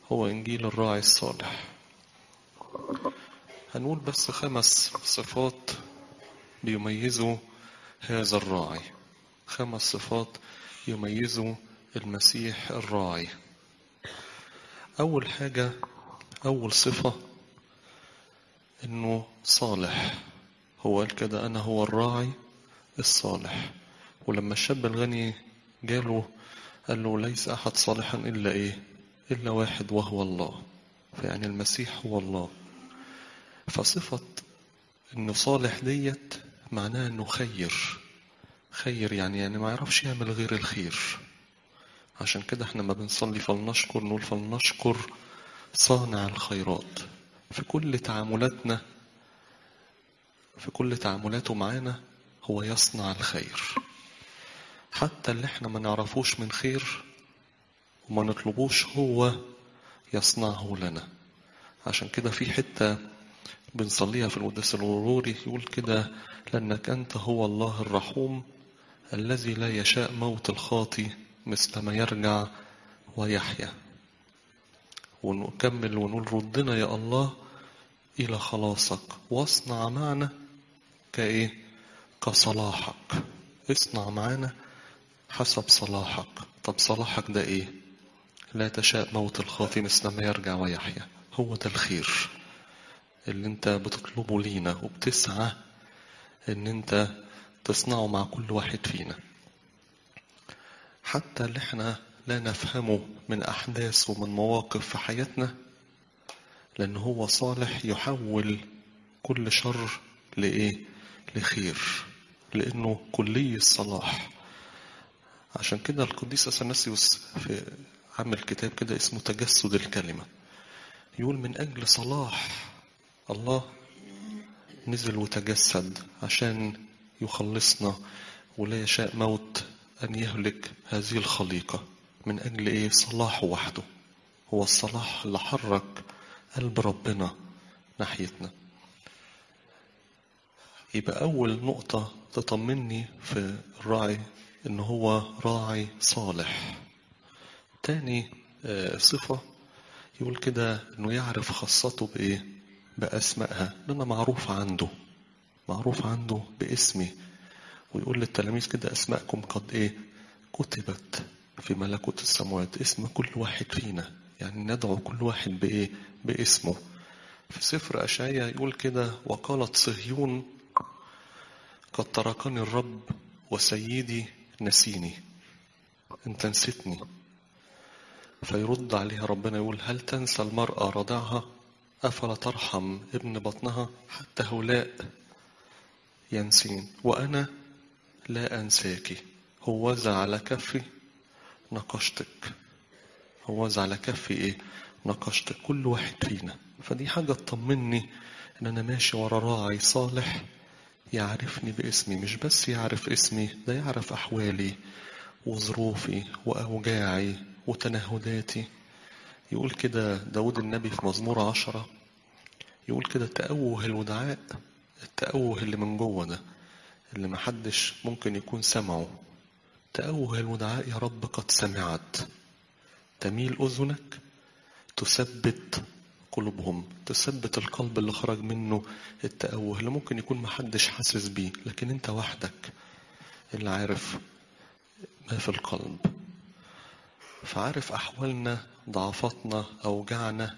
هو إنجيل الراعي الصالح هنقول بس خمس صفات بيميزوا هذا الراعي خمس صفات يميزوا المسيح الراعي أول حاجة أول صفة إنه صالح هو قال كده أنا هو الراعي الصالح ولما الشاب الغني جاله قال له ليس أحد صالحا إلا إيه إلا واحد وهو الله فيعني المسيح هو الله فصفة إنه صالح ديت معناها إنه خير خير يعني يعني ما يعرفش يعمل غير الخير عشان كده احنا ما بنصلي فلنشكر نقول فلنشكر صانع الخيرات في كل تعاملاتنا في كل تعاملاته معانا هو يصنع الخير حتى اللي احنا ما نعرفوش من خير وما نطلبوش هو يصنعه لنا عشان كده في حتة بنصليها في القداس الغروري يقول كده لأنك أنت هو الله الرحوم الذي لا يشاء موت الخاطي مثل ما يرجع ويحيا ونكمل ونقول ردنا يا الله إلى خلاصك واصنع معنا كإيه كصلاحك اصنع معنا حسب صلاحك طب صلاحك ده إيه لا تشاء موت الخاطي مثل ما يرجع ويحيا هو ده الخير اللي انت بتطلبه لينا وبتسعى ان انت تصنعه مع كل واحد فينا حتى اللي احنا لا نفهمه من أحداث ومن مواقف في حياتنا لأن هو صالح يحول كل شر لإيه؟ لخير لأنه كلي الصلاح عشان كده القديس أثناسيوس في عمل كتاب كده اسمه تجسد الكلمة يقول من أجل صلاح الله نزل وتجسد عشان يخلصنا ولا يشاء موت أن يهلك هذه الخليقة من أجل إيه صلاحه وحده هو الصلاح اللي حرك قلب ربنا ناحيتنا يبقى أول نقطة تطمني في الراعي إن هو راعي صالح تاني صفة يقول كده إنه يعرف خاصته بإيه بأسمائها لأنه معروف عنده معروف عنده باسمي ويقول للتلاميذ كده أسماءكم قد إيه كتبت في ملكوت السماوات اسم كل واحد فينا يعني ندعو كل واحد بإيه باسمه في سفر أشعيا يقول كده وقالت صهيون قد تركني الرب وسيدي نسيني انت نسيتني فيرد عليها ربنا يقول هل تنسى المرأة رضعها أفلا ترحم ابن بطنها حتى هؤلاء ينسين وأنا لا أنساك هوذا على كفي نقشتك هوذا على كفي إيه نقشتك كل واحد فينا فدي حاجة تطمني إن أنا ماشي ورا راعي صالح يعرفني باسمي مش بس يعرف اسمي ده يعرف أحوالي وظروفي وأوجاعي وتنهداتي يقول كده داود النبي في مزمور عشرة يقول كده تأوه الودعاء التأوه اللي من جوه ده اللي محدش ممكن يكون سمعه تأوه الودعاء يا رب قد سمعت تميل أذنك تثبت قلوبهم تثبت القلب اللي خرج منه التأوه اللي ممكن يكون محدش حاسس بيه لكن انت وحدك اللي عارف ما في القلب فعارف أحوالنا ضعفاتنا أوجعنا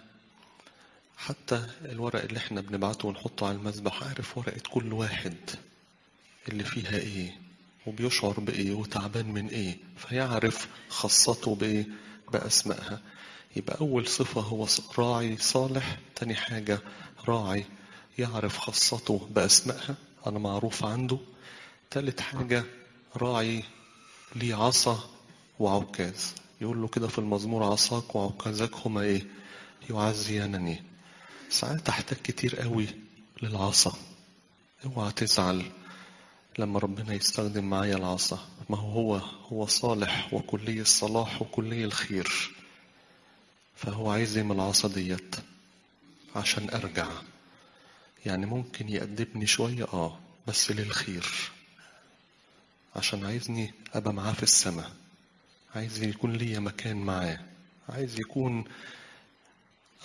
حتى الورق اللي احنا بنبعته ونحطه على المذبح عارف ورقة كل واحد اللي فيها ايه وبيشعر بايه وتعبان من ايه فيعرف خاصته بايه بأسمائها يبقى أول صفة هو راعي صالح تاني حاجة راعي يعرف خاصته بأسمائها أنا معروف عنده تالت حاجة راعي ليه عصا وعكاز يقول له كده في المزمور عصاك وعكازك هما ايه يعزيانني ساعات احتاج كتير قوي للعصا اوعى تزعل لما ربنا يستخدم معايا العصا ما هو هو هو صالح وكلي الصلاح وكلي الخير فهو عايز من العصا ديت عشان ارجع يعني ممكن يأدبني شوية اه بس للخير عشان عايزني ابقى معاه في السماء عايز يكون ليا مكان معاه عايز يكون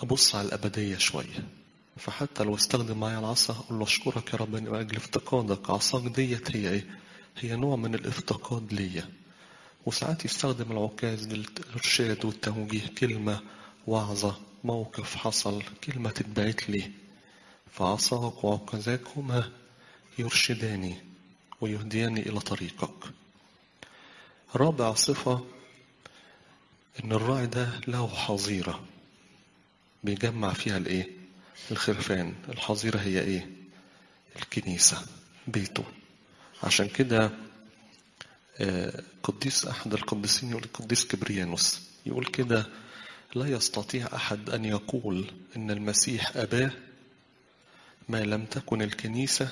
أبص على الأبدية شوية فحتى لو استخدم معايا العصا أقول له أشكرك يا رب من أجل افتقادك عصاك ديت هي إيه؟ هي نوع من الافتقاد ليا وساعات يستخدم العكاز للإرشاد والتوجيه كلمة وعظة موقف حصل كلمة تتبعت لي فعصاك وعكازاك هما يرشداني ويهدياني إلى طريقك رابع صفة إن الراعي ده له حظيرة بيجمع فيها الإيه؟ الخرفان الحظيرة هي إيه؟ الكنيسة بيته عشان كده قديس أحد القديسين يقول القديس كبريانوس يقول كده لا يستطيع أحد أن يقول إن المسيح أباه ما لم تكن الكنيسة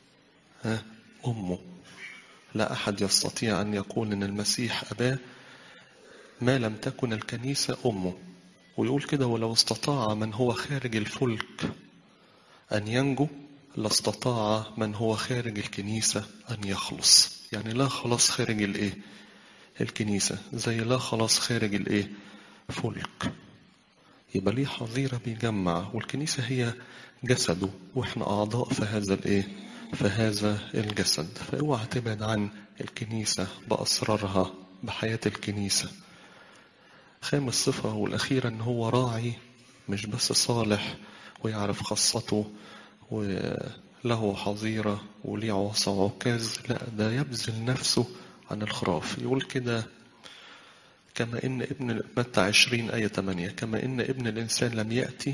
أمه لا أحد يستطيع أن يقول إن المسيح أباه ما لم تكن الكنيسة أمه ويقول كده ولو استطاع من هو خارج الفلك أن ينجو لاستطاع من هو خارج الكنيسة أن يخلص يعني لا خلاص خارج الإيه الكنيسة زي لا خلاص خارج الإيه فلك يبقى ليه حظيرة بيجمع والكنيسة هي جسده وإحنا أعضاء في هذا الإيه في هذا الجسد فاوعى تبعد عن الكنيسة بأسرارها بحياة الكنيسة خامس صفة والأخيرة إن هو راعي مش بس صالح ويعرف خاصته وله حظيرة وليه عصا وعكاز لا ده يبذل نفسه عن الخراف يقول كده كما إن ابن متى عشرين آية 8 كما إن ابن الإنسان لم يأتي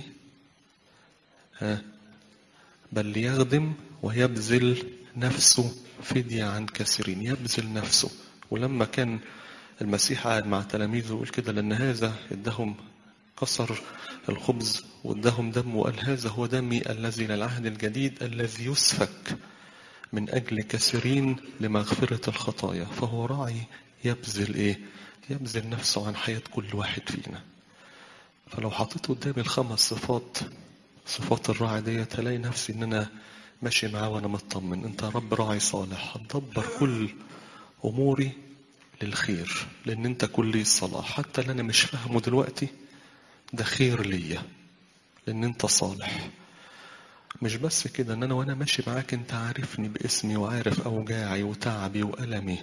ها بل ليخدم ويبذل نفسه فدية عن كثيرين يبذل نفسه ولما كان المسيح قاعد مع تلاميذه يقول كده لأن هذا ادهم كسر الخبز وادهم دم وقال هذا هو دمي الذي للعهد الجديد الذي يسفك من أجل كثيرين لمغفرة الخطايا فهو راعي يبذل إيه يبذل نفسه عن حياة كل واحد فينا فلو حطيت قدامي الخمس صفات صفات الراعي ديت هلاقي نفسي ان انا ماشي معاه وانا مطمن انت يا رب راعي صالح هتدبر كل اموري للخير لان انت كلي الصلاح حتى اللي انا مش فاهمه دلوقتي ده خير ليا لان انت صالح مش بس كده ان انا وانا ماشي معاك انت عارفني باسمي وعارف اوجاعي وتعبي والمي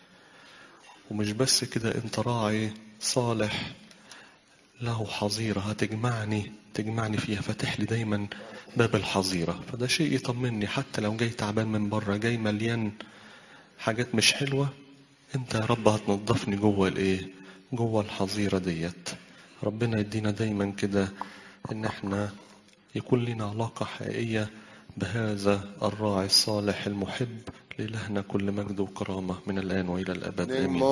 ومش بس كده انت راعي صالح له حظيرة هتجمعني تجمعني فيها فاتح لي دايما باب الحظيرة فده شيء يطمني حتى لو جاي تعبان من بره جاي مليان حاجات مش حلوة انت يا رب هتنضفني جوه الايه جوه الحظيرة ديت ربنا يدينا دايما كده ان احنا يكون لنا علاقة حقيقية بهذا الراعي الصالح المحب لإلهنا كل مجد وكرامة من الآن وإلى الأبد آمين